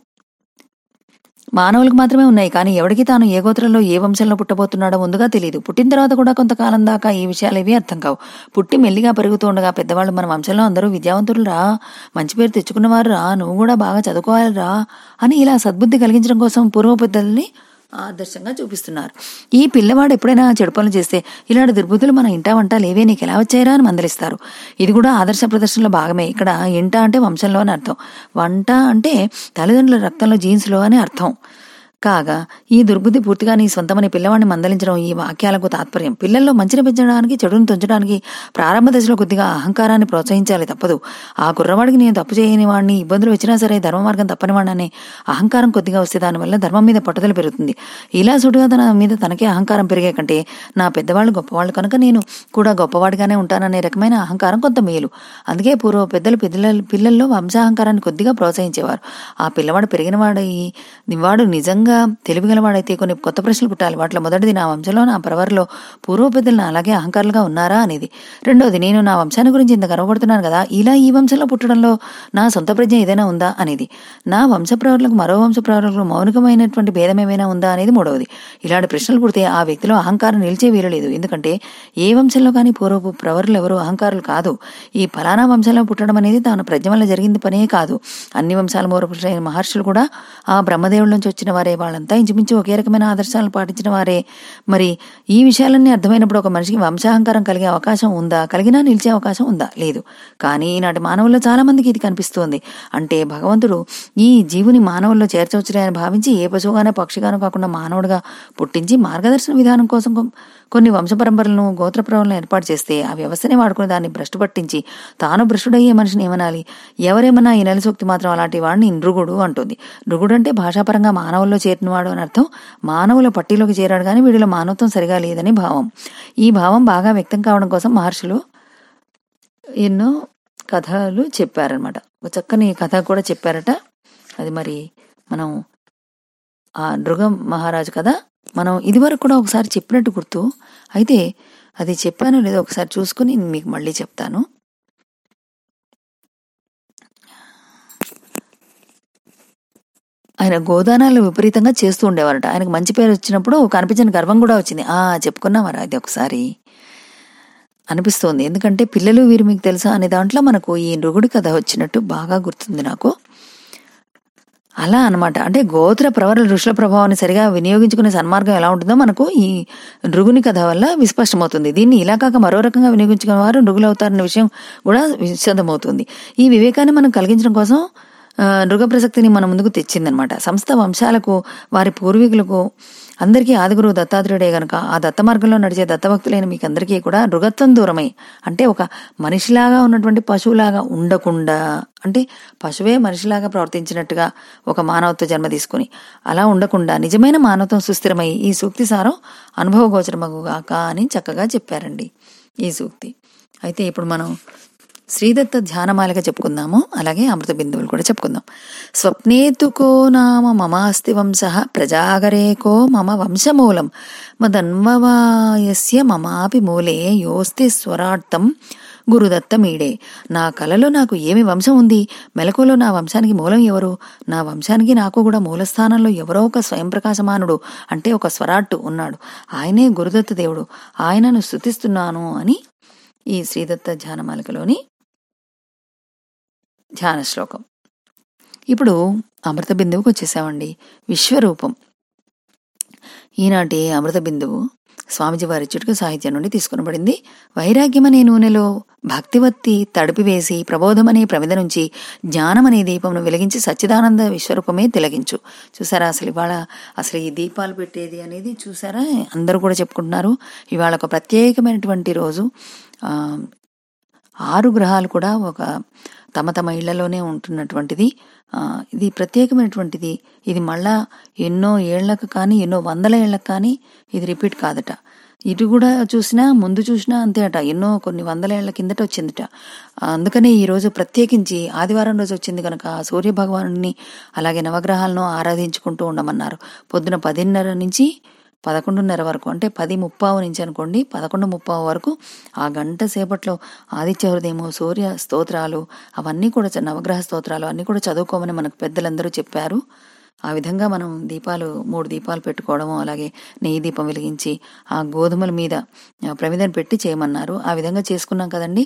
మానవులకు మాత్రమే ఉన్నాయి కానీ ఎవడికి తాను ఏ గోత్రంలో ఏ వంశంలో పుట్టబోతున్నాడో ముందుగా తెలియదు పుట్టిన తర్వాత కూడా కొంతకాలం దాకా ఈ విషయాలేవి అర్థం కావు పుట్టి మెల్లిగా పెరుగుతుండగా పెద్దవాళ్ళు మన వంశంలో అందరూ విద్యావంతులు రా మంచి పేరు తెచ్చుకున్నవారు రా నువ్వు కూడా బాగా చదువుకోవాలి రా అని ఇలా సద్బుద్ధి కలిగించడం కోసం పూర్వ పెద్దల్ని ఆదర్శంగా చూపిస్తున్నారు ఈ పిల్లవాడు ఎప్పుడైనా చెడు పనులు చేస్తే ఇలాంటి దుర్బుద్ధులు మన ఇంటా వంట లేవే నీకు ఎలా వచ్చాయరా అని మందలిస్తారు ఇది కూడా ఆదర్శ ప్రదర్శనలో భాగమే ఇక్కడ ఇంట అంటే వంశంలో అని అర్థం వంట అంటే తల్లిదండ్రుల రక్తంలో జీన్స్లో అని అర్థం కాగా ఈ దుర్బుద్ధి పూర్తిగా నీ సొంతమని పిల్లవాడిని మందలించడం ఈ వాక్యాలకు తాత్పర్యం పిల్లల్లో మంచిని పెంచడానికి చెడును తుంచడానికి ప్రారంభ దశలో కొద్దిగా అహంకారాన్ని ప్రోత్సహించాలి తప్పదు ఆ కుర్రవాడికి నేను తప్పు చేయని వాడిని ఇబ్బందులు వచ్చినా సరే ధర్మ మార్గం తప్పని వాడనే అహంకారం కొద్దిగా వస్తే దానివల్ల ధర్మం మీద పట్టుదల పెరుగుతుంది ఇలా సుడుగా తన మీద తనకే అహంకారం పెరిగే కంటే నా పెద్దవాళ్ళు గొప్పవాళ్ళు కనుక నేను కూడా గొప్పవాడిగానే ఉంటాననే రకమైన అహంకారం కొంత మేలు అందుకే పూర్వ పెద్దలు పిల్లల పిల్లల్లో వంశాహంకారాన్ని కొద్దిగా ప్రోత్సహించేవారు ఆ పిల్లవాడు పెరిగిన వాడై వాడు నిజంగా తెలివిగలవాడైతే కొన్ని కొత్త ప్రశ్నలు పుట్టాలి వాటిలో మొదటిది నా వంశంలో నా పరవరిలో పూర్వ పెద్దలు అలాగే అహంకారులుగా ఉన్నారా అనేది రెండోది నేను నా వంశాన్ని గురించి ఇంత గర్వపడుతున్నాను కదా ఇలా ఈ వంశంలో పుట్టడంలో నా సొంత ప్రజ్ఞ ఏదైనా ఉందా అనేది నా వంశ ప్రవర్లకు మరో వంశ ప్రవర్లకు మౌనికమైనటువంటి భేదం ఏమైనా ఉందా అనేది మూడవది ఇలాంటి ప్రశ్నలు పుడితే ఆ వ్యక్తిలో అహంకారం నిలిచే వీరలేదు ఎందుకంటే ఏ వంశంలో కానీ పూర్వపు ప్రవరులు ఎవరు అహంకారులు కాదు ఈ ఫలానా వంశంలో పుట్టడం అనేది తాను ప్రజ్ఞ వల్ల జరిగింది పనే కాదు అన్ని వంశాల మూలపురుషులైన మహర్షులు కూడా ఆ బ్రహ్మదేవుల నుంచి వచ్చిన వారే వాళ్ళంతా ఇంచుమించు ఒకే రకమైన ఆదర్శాలను పాటించిన వారే మరి ఈ విషయాలన్నీ అర్థమైనప్పుడు ఒక మనిషికి వంశాహంకారం కలిగే అవకాశం ఉందా కలిగినా నిలిచే అవకాశం ఉందా లేదు కానీ ఈనాటి మానవుల్లో చాలా మందికి ఇది కనిపిస్తోంది అంటే భగవంతుడు ఈ జీవుని మానవుల్లో చేర్చవచ్చులే అని భావించి ఏ పశువుగానే పక్షిగానో కాకుండా మానవుడిగా పుట్టించి మార్గదర్శన విధానం కోసం కొ- కొన్ని వంశ పరంపరలను గోత్ర ప్రవలను ఏర్పాటు చేస్తే ఆ వ్యవస్థనే వాడుకుని దాన్ని భ్రష్టు పట్టించి తాను భ్రష్టుడయ్యే మనిషిని ఏమనాలి ఎవరేమన్నా ఈ నెల సూక్తి మాత్రం అలాంటి వాడిని నృగుడు అంటుంది నృగుడు అంటే భాషాపరంగా మానవుల్లో చేరినవాడు అని అర్థం మానవుల పట్టిలోకి చేరాడు కానీ వీడిలో మానవత్వం సరిగా లేదని భావం ఈ భావం బాగా వ్యక్తం కావడం కోసం మహర్షులు ఎన్నో కథలు చెప్పారనమాట ఒక చక్కని కథ కూడా చెప్పారట అది మరి మనం ఆ నృగం మహారాజు కదా మనం ఇదివరకు కూడా ఒకసారి చెప్పినట్టు గుర్తు అయితే అది చెప్పానో లేదో ఒకసారి చూసుకుని నేను మీకు మళ్ళీ చెప్తాను ఆయన గోదానాలు విపరీతంగా చేస్తూ ఉండేవారట ఆయనకు మంచి పేరు వచ్చినప్పుడు కనిపించిన గర్వం కూడా వచ్చింది ఆ చెప్పుకున్నామరా అది ఒకసారి అనిపిస్తోంది ఎందుకంటే పిల్లలు వీరు మీకు తెలుసా అనే దాంట్లో మనకు ఈ నృగుడి కథ వచ్చినట్టు బాగా గుర్తుంది నాకు అలా అన్నమాట అంటే గోత్ర ప్రవర ఋషుల ప్రభావాన్ని సరిగా వినియోగించుకునే సన్మార్గం ఎలా ఉంటుందో మనకు ఈ నృగుని కథ వల్ల విస్పష్టమవుతుంది దీన్ని ఇలా కాక మరో రకంగా వినియోగించుకునే వారు నృగులవుతారన్న విషయం కూడా విశదమవుతుంది ఈ వివేకాన్ని మనం కలిగించడం కోసం ఆ, నృగ ప్రసక్తిని మన ముందుకు తెచ్చిందనమాట సంస్థ వంశాలకు వారి పూర్వీకులకు అందరికీ ఆదిగురువు దత్తాత్రేయుడే గనక ఆ దత్త మార్గంలో నడిచే దత్తభక్తులైన మీకు అందరికీ కూడా నృగత్వం దూరమై అంటే ఒక మనిషిలాగా ఉన్నటువంటి పశువులాగా ఉండకుండా అంటే పశువే మనిషిలాగా ప్రవర్తించినట్టుగా ఒక మానవత్వ జన్మ తీసుకుని అలా ఉండకుండా నిజమైన మానవత్వం సుస్థిరమై ఈ సూక్తి సారం అనుభవగోచరమగుగాక అని చక్కగా చెప్పారండి ఈ సూక్తి అయితే ఇప్పుడు మనం శ్రీదత్త ధ్యానమాలిక చెప్పుకుందాము అలాగే అమృత బిందువులు కూడా చెప్పుకుందాం స్వప్నేతుకో నామ మమాస్తి వంశ ప్రజాగరేకో మమ వంశమూలం మదన్వవాయస్య మమాపి మూలే యోస్తి స్వరార్థం గురుదత్త మీడే నా కలలో నాకు ఏమి వంశం ఉంది మెలకులో నా వంశానికి మూలం ఎవరు నా వంశానికి నాకు కూడా మూలస్థానంలో ఎవరో ఒక స్వయం ప్రకాశమానుడు అంటే ఒక స్వరాట్టు ఉన్నాడు ఆయనే గురుదత్త దేవుడు ఆయనను స్థుతిస్తున్నాను అని ఈ శ్రీదత్త ధ్యానమాలికలోని ధ్యాన శ్లోకం ఇప్పుడు అమృత బిందువుకి వచ్చేసామండి విశ్వరూపం ఈనాటి అమృత బిందువు స్వామిజీ వారి చిటుక సాహిత్యం నుండి తీసుకునబడింది వైరాగ్యమనే నూనెలో భక్తివత్తి తడిపివేసి ప్రబోధమనే ప్రమిద నుంచి జ్ఞానమనే దీపమును వెలిగించి సచ్చిదానంద విశ్వరూపమే తిలగించు చూసారా అసలు ఇవాళ అసలు ఈ దీపాలు పెట్టేది అనేది చూసారా అందరూ కూడా చెప్పుకుంటున్నారు ఇవాళ ఒక ప్రత్యేకమైనటువంటి రోజు ఆ, ఆరు గ్రహాలు కూడా ఒక తమ తమ ఇళ్లలోనే ఉంటున్నటువంటిది ఆ, ఇది ప్రత్యేకమైనటువంటిది ఇది మళ్ళా ఎన్నో ఏళ్లకు కానీ ఎన్నో వందల ఏళ్లకు కానీ ఇది రిపీట్ కాదట ఇటు కూడా చూసినా ముందు చూసినా అంతే అట ఎన్నో కొన్ని వందల ఏళ్ల కిందట వచ్చిందట అందుకనే ఈ రోజు ప్రత్యేకించి ఆదివారం రోజు వచ్చింది కనుక సూర్య భగవాను అలాగే నవగ్రహాలను ఆరాధించుకుంటూ ఉండమన్నారు పొద్దున పదిన్నర నుంచి పదకొండున్నర వరకు అంటే పది ముప్పావు నుంచి అనుకోండి పదకొండు ముప్పావు వరకు ఆ గంట సేపట్లో ఆదిత్య హృదయము సూర్య స్తోత్రాలు అవన్నీ కూడా చ- నవగ్రహ స్తోత్రాలు అన్నీ కూడా చదువుకోమని మనకు పెద్దలందరూ చెప్పారు ఆ విధంగా మనం దీపాలు మూడు దీపాలు పెట్టుకోవడము అలాగే నెయ్యి దీపం వెలిగించి ఆ గోధుమల మీద ఆ, ప్రమిదను పెట్టి చేయమన్నారు ఆ విధంగా చేసుకున్నాం కదండి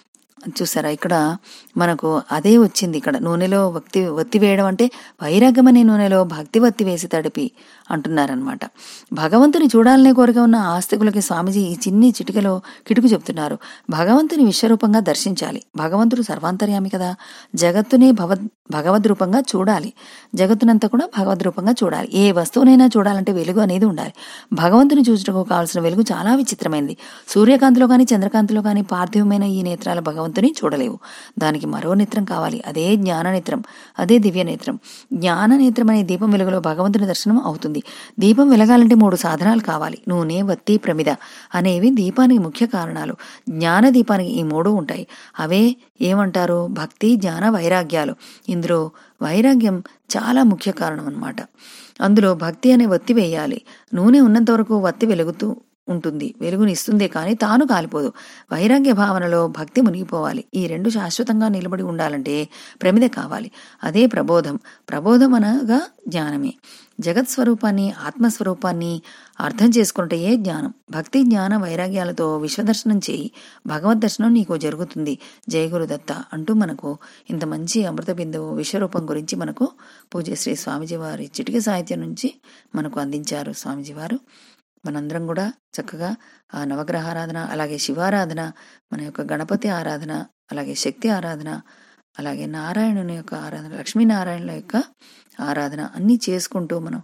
చూసారా ఇక్కడ మనకు అదే వచ్చింది ఇక్కడ నూనెలో భక్తి ఒత్తి వేయడం అంటే వైరాగ్యమనే నూనెలో భక్తి వత్తి వేసి తడిపి అంటున్నారనమాట భగవంతుని చూడాలనే కోరిక ఉన్న ఆస్తికులకి స్వామిజీ ఈ చిన్ని చిటికలో కిటుకు చెప్తున్నారు భగవంతుని విశ్వరూపంగా దర్శించాలి భగవంతుడు సర్వాంతర్యామి కదా జగత్తునే భగవద్ భగవద్ రూపంగా చూడాలి జగత్తునంతా కూడా భగవద్ రూపంగా చూడాలి ఏ వస్తువునైనా చూడాలంటే వెలుగు అనేది ఉండాలి భగవంతుని చూచుటకు కావాల్సిన వెలుగు చాలా విచిత్రమైనది సూర్యకాంతిలో కానీ చంద్రకాంతిలో కానీ పార్థివమైన ఈ నేత్రాల భగవంతుని చూడలేవు దానికి మరో నేత్రం కావాలి అదే జ్ఞాన నేత్రం అదే దివ్య నేత్రం జ్ఞాన నేత్రం అనే దీపం వెలుగులో భగవంతుని దర్శనం అవుతుంది దీపం వెలగాలంటే మూడు సాధనాలు కావాలి నూనె వత్తి ప్రమిద అనేవి దీపానికి ముఖ్య కారణాలు జ్ఞాన దీపానికి ఈ మూడు ఉంటాయి అవే ఏమంటారు భక్తి జ్ఞాన వైరాగ్యాలు ఇందులో వైరాగ్యం చాలా ముఖ్య కారణం అన్నమాట అందులో భక్తి అనే వత్తి వేయాలి నూనె ఉన్నంత వరకు వత్తి వెలుగుతూ ఉంటుంది వెలుగునిస్తుందే కానీ తాను కాలిపోదు వైరాగ్య భావనలో భక్తి మునిగిపోవాలి ఈ రెండు శాశ్వతంగా నిలబడి ఉండాలంటే ప్రమిద కావాలి అదే ప్రబోధం ప్రబోధం అనగా జ్ఞానమే జగత్ స్వరూపాన్ని ఆత్మస్వరూపాన్ని అర్థం చేసుకుంటే జ్ఞానం భక్తి జ్ఞాన వైరాగ్యాలతో విశ్వదర్శనం చేయి భగవద్ దర్శనం నీకు జరుగుతుంది జయ గురుదత్త అంటూ మనకు ఇంత మంచి అమృత బిందువు విశ్వరూపం గురించి మనకు పూజ్యశ్రీ స్వామిజీ వారి చిటిక సాహిత్యం నుంచి మనకు అందించారు స్వామిజీ వారు మనందరం కూడా చక్కగా ఆ నవగ్రహ ఆరాధన అలాగే శివారాధన మన యొక్క గణపతి ఆరాధన అలాగే శక్తి ఆరాధన అలాగే నారాయణుని యొక్క ఆరాధన లక్ష్మీనారాయణుల యొక్క ఆరాధన అన్నీ చేసుకుంటూ మనం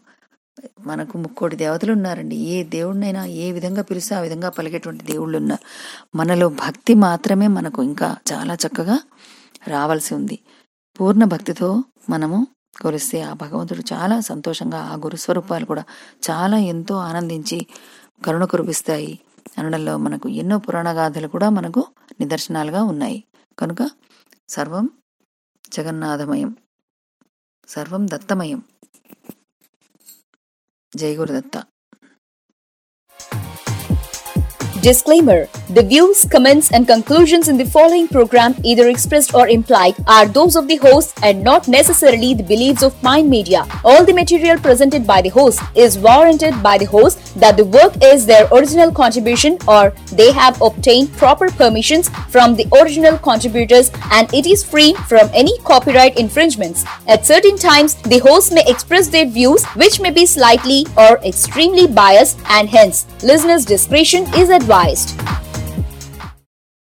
మనకు ముక్కోటి దేవతలు ఉన్నారండి ఏ దేవుడినైనా ఏ విధంగా పిలిస్తే ఆ విధంగా పలికేటువంటి దేవుళ్ళు ఉన్నారు మనలో భక్తి మాత్రమే మనకు ఇంకా చాలా చక్కగా రావాల్సి ఉంది పూర్ణ భక్తితో మనము కొలిస్తే ఆ భగవంతుడు చాలా సంతోషంగా ఆ గురుస్వరూపాలు కూడా చాలా ఎంతో ఆనందించి కరుణ కురిపిస్తాయి అనడంలో మనకు ఎన్నో పురాణ గాథలు కూడా మనకు నిదర్శనాలుగా ఉన్నాయి కనుక సర్వం జగన్నాథమయం సర్వం దత్తమయం జై Gurudatta Disclaimer The views, comments, and conclusions in the following program, either expressed or implied, are those of the host and not necessarily the beliefs of Mind Media. All the material presented by the host is warranted by the host that the work is their original contribution or they have obtained proper permissions from the original contributors and it is free from any copyright infringements. At certain times, the host may express their views which may be slightly or extremely biased and hence listeners' discretion is advised.